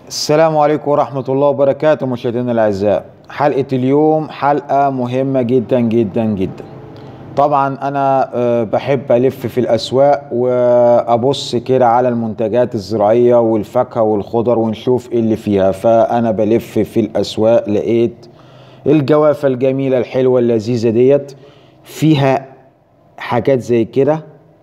السلام عليكم ورحمة الله وبركاته مشاهدينا الأعزاء حلقة اليوم حلقة مهمة جدا جدا جدا طبعا أنا آه، بحب ألف في الأسواق وأبص كده على المنتجات الزراعية والفاكهة والخضر ونشوف إيه اللي فيها فأنا بلف في الأسواق لقيت الجوافة الجميلة الحلوة اللذيذة ديت فيها حاجات زي كده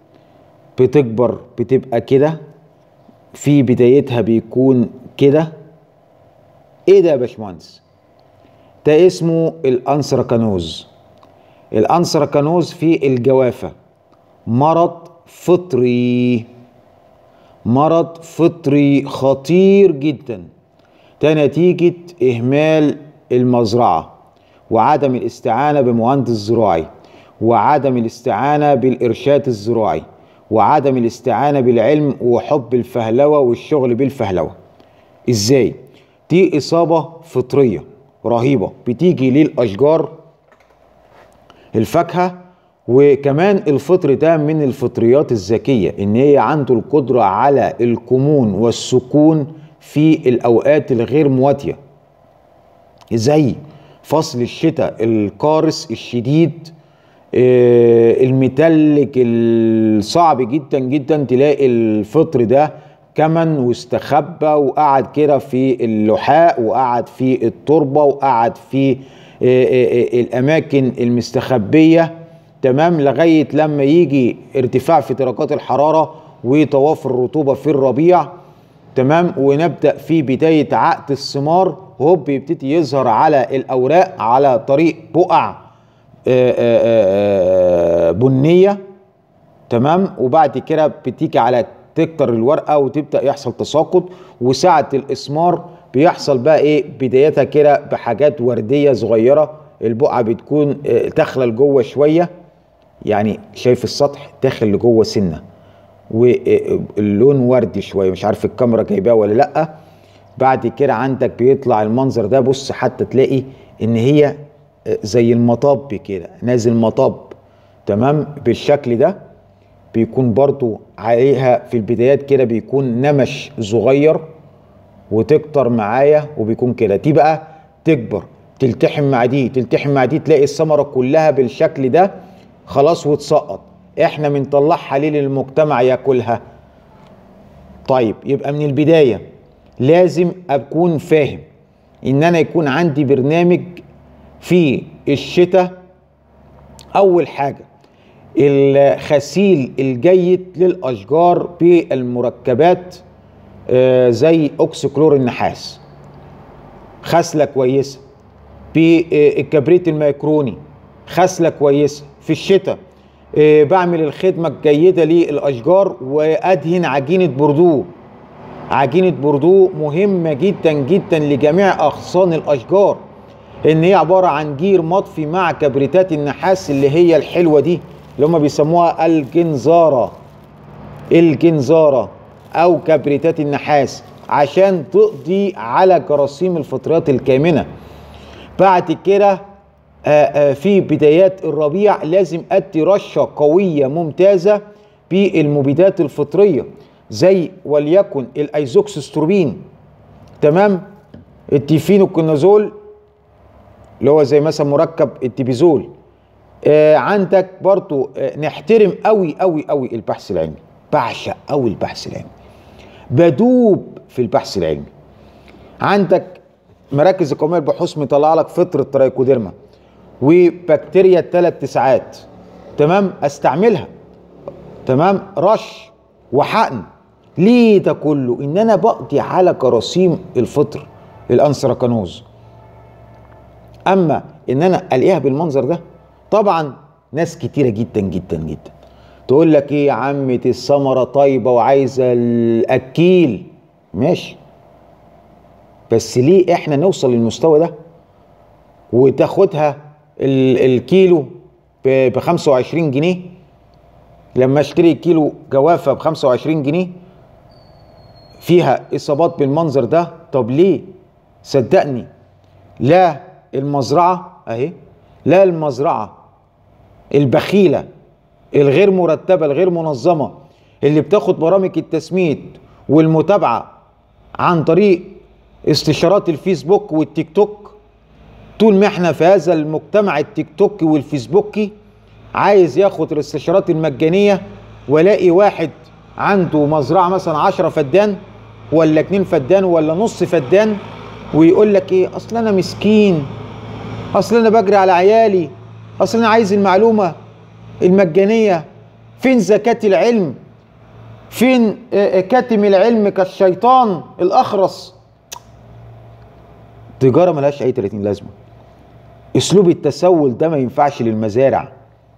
بتكبر بتبقى كده في بدايتها بيكون كده ايه ده يا باشمهندس ده اسمه الانثراكانوز الانثراكانوز في الجوافة مرض فطري مرض فطري خطير جدا ده نتيجة اهمال المزرعة وعدم الاستعانة بمهندس زراعي وعدم الاستعانة بالارشاد الزراعي وعدم الاستعانة بالعلم وحب الفهلوة والشغل بالفهلوة ازاي دي اصابة فطرية رهيبة بتيجي للاشجار الفاكهة وكمان الفطر ده من الفطريات الذكية ان هي عنده القدرة على الكمون والسكون في الاوقات الغير مواتية زي فصل الشتاء القارس الشديد آه، المتلج الصعب جدا جدا تلاقي الفطر ده كمن واستخبى وقعد كده في اللحاء وقعد في التربة وقعد في آه، آه، آه، الأماكن المستخبية تمام لغاية لما يجي ارتفاع في درجات الحرارة وتوافر الرطوبة في الربيع تمام ونبدأ في بداية عقد الثمار هوب يبتدي يظهر على الأوراق على طريق بقع آه، آه، آه، بنية تمام وبعد كده بتيجي على تكتر الورقه وتبدا يحصل تساقط وساعه الاسمار بيحصل بقى ايه بدايتها كده بحاجات ورديه صغيره البقعه بتكون آه، داخله لجوه شويه يعني شايف السطح داخل لجوه سنه واللون وردي شويه مش عارف الكاميرا جايباه ولا لا بعد كده عندك بيطلع المنظر ده بص حتى تلاقي ان هي آه، زي المطب كده نازل مطب تمام بالشكل ده بيكون برضو عليها في البدايات كده بيكون نمش صغير وتكتر معايا وبيكون كده دي بقى تكبر تلتحم مع دي تلتحم مع دي تلاقي الثمرة كلها بالشكل ده خلاص وتسقط احنا بنطلعها ليه للمجتمع ياكلها طيب يبقى من البداية لازم أكون فاهم إن أنا يكون عندي برنامج في الشتاء أول حاجة الغسيل الجيد للاشجار بالمركبات آه، زي اوكسيكلور النحاس خسله كويسه بالكبريت الميكروني خسله كويسه في الشتاء آه، بعمل الخدمه الجيده للاشجار وادهن عجينه بردو عجينه بردو مهمه جدا جدا لجميع اغصان الاشجار ان هي عباره عن جير مطفي مع كبريتات النحاس اللي هي الحلوه دي اللي هم بيسموها الجنزاره الجنزاره او كبريتات النحاس عشان تقضي على جراثيم الفطريات الكامنه بعد كده آه، آه، في بدايات الربيع لازم ادي رشه قويه ممتازه بالمبيدات الفطريه زي وليكن الايزوكسستروبين تمام التيفينوكونازول اللي هو زي مثلا مركب التبيزول آه عندك برضو آه نحترم قوي قوي قوي البحث العلمي بعشق قوي البحث العلمي بدوب في البحث العلمي عندك مراكز القوميه للبحوث مطلع لك فطره ترايكوديرما وبكتيريا الثلاث تسعات تمام استعملها تمام رش وحقن ليه ده كله ان انا بقضي على جراثيم الفطر الانثراكانوز اما ان انا الاقيها بالمنظر ده طبعا ناس كتيره جدا جدا جدا تقول لك ايه يا عم دي الثمره طيبه وعايزه الاكيل ماشي بس ليه احنا نوصل للمستوى ده وتاخدها ال- الكيلو ب 25 جنيه لما اشتري كيلو جوافه ب 25 جنيه فيها اصابات بالمنظر ده طب ليه صدقني لا المزرعه اهي لا المزرعه البخيله الغير مرتبه الغير منظمه اللي بتاخد برامج التسميد والمتابعه عن طريق استشارات الفيسبوك والتيك توك طول ما احنا في هذا المجتمع التيك توك والفيسبوكي عايز ياخد الاستشارات المجانية والاقي واحد عنده مزرعة مثلا عشرة فدان ولا اتنين فدان ولا نص فدان ويقول لك ايه اصل انا مسكين اصل انا بجري على عيالي اصل انا عايز المعلومة المجانية فين زكاة العلم فين آه، كاتم العلم كالشيطان الاخرس تجارة ملهاش اي 30 لازمة اسلوب التسول ده ما ينفعش للمزارع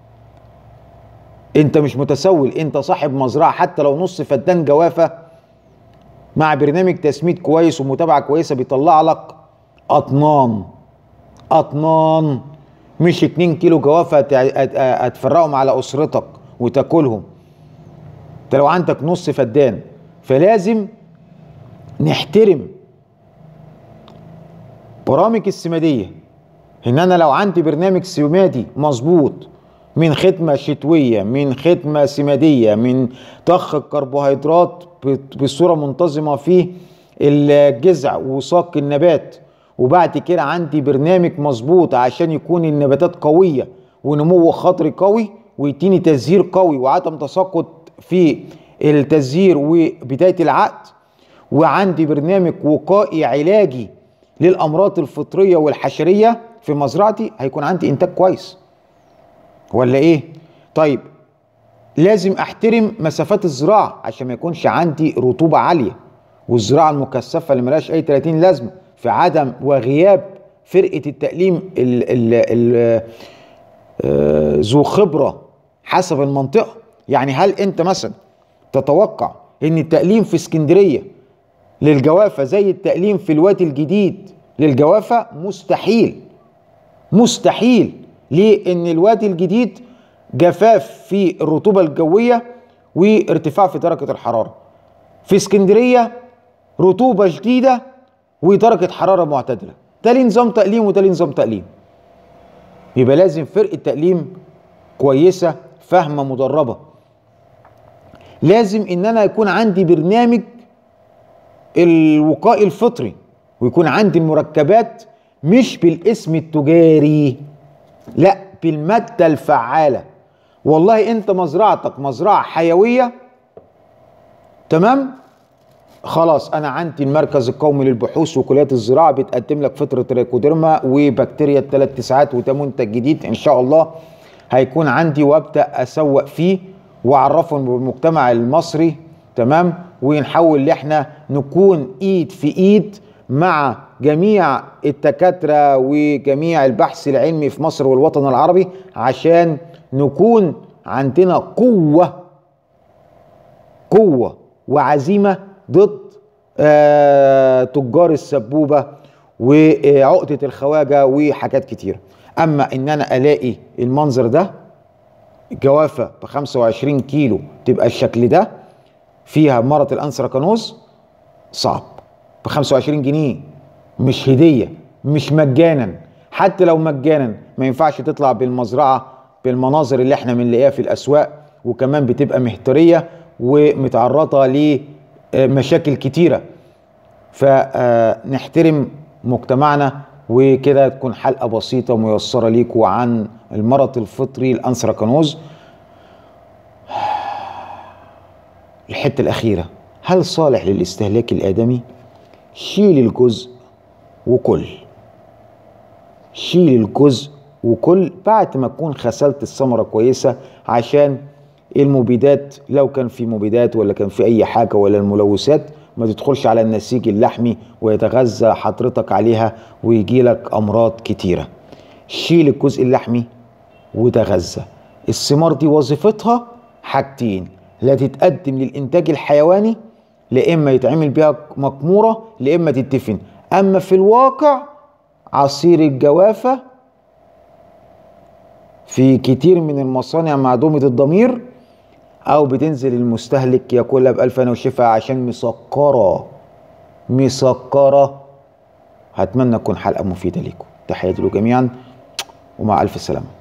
انت مش متسول انت صاحب مزرعه حتى لو نص فدان جوافه مع برنامج تسميد كويس ومتابعه كويسه بيطلع لك اطنان اطنان مش 2 كيلو جوافه هت- هت- هتفرقهم على اسرتك وتاكلهم انت لو عندك نص فدان فلازم نحترم برامج السماديه ان انا لو عندي برنامج سمادي مظبوط من ختمه شتويه من ختمه سماديه من ضخ الكربوهيدرات ب- بصوره منتظمه في الجذع وساق النبات وبعد كده عندي برنامج مظبوط عشان يكون النباتات قويه ونمو خضري قوي ويديني تزهير قوي وعدم تساقط في التزهير وبدايه العقد وعندي برنامج وقائي علاجي للامراض الفطريه والحشريه في مزرعتي هيكون عندي انتاج كويس ولا ايه طيب لازم احترم مسافات الزراعه عشان ما يكونش عندي رطوبه عاليه والزراعه المكثفه اللي ملهاش اي 30 لازمه في عدم وغياب فرقه التأليم ال ال ال آه، ذو خبره حسب المنطقه يعني هل انت مثلا تتوقع ان التأليم في اسكندريه للجوافه زي التأليم في الوادي الجديد للجوافه مستحيل مستحيل ليه ان الوادي الجديد جفاف في الرطوبه الجويه وارتفاع في درجه الحراره في اسكندريه رطوبه شديده ودرجه حراره معتدله ده ليه نظام تأليم وده ليه نظام تأليم يبقى لازم فرقه تأليم كويسه فاهمه مدربه لازم ان انا يكون عندي برنامج الوقائي الفطري ويكون عندي المركبات مش بالاسم التجاري لا بالمادة الفعالة والله انت مزرعتك مزرعة حيوية تمام خلاص انا عندي المركز القومي للبحوث وكليات الزراعه بتقدم لك فطره تريكوديرما وبكتيريا الثلاث تسعات وده منتج جديد ان شاء الله هيكون عندي وابدا اسوق فيه واعرفهم بالمجتمع المصري تمام ونحاول ان احنا نكون ايد في ايد مع جميع الدكاتره وجميع البحث العلمي في مصر والوطن العربي عشان نكون عندنا قوه قوة وعزيمة ضد آه تجار السبوبة وعقدة الخواجة وحاجات كتير أما إن أنا ألاقي المنظر ده جوافة ب 25 كيلو تبقى الشكل ده فيها مرض الأنثراكنوز صعب ب 25 جنيه مش هدية مش مجانا حتى لو مجانا ما ينفعش تطلع بالمزرعة بالمناظر اللي احنا بنلاقيها في الأسواق وكمان بتبقى مهترية ومتعرضة لمشاكل كتيرة فنحترم مجتمعنا وكده تكون حلقة بسيطة ميسرة ليكم عن المرض الفطري الأنثراكنوز الحتة الأخيرة هل صالح للاستهلاك الآدمي؟ شيل الجزء وكل شيل الجزء وكل بعد ما تكون غسلت الثمرة كويسة عشان المبيدات لو كان في مبيدات ولا كان في أي حاجة ولا الملوثات ما تدخلش على النسيج اللحمي ويتغذى حضرتك عليها ويجي لك أمراض كتيرة شيل الجزء اللحمي وتغذى الثمار دي وظيفتها حاجتين لا تتقدم للإنتاج الحيواني لا إما يتعمل بيها مكمورة لا إما تدفن أما في الواقع عصير الجوافة في كتير من المصانع معدومة الضمير أو بتنزل المستهلك ياكلها بألف أنا وشفا عشان مسكرة مسكرة هتمنى تكون حلقة مفيدة ليكم تحياتي له جميعا ومع ألف سلامة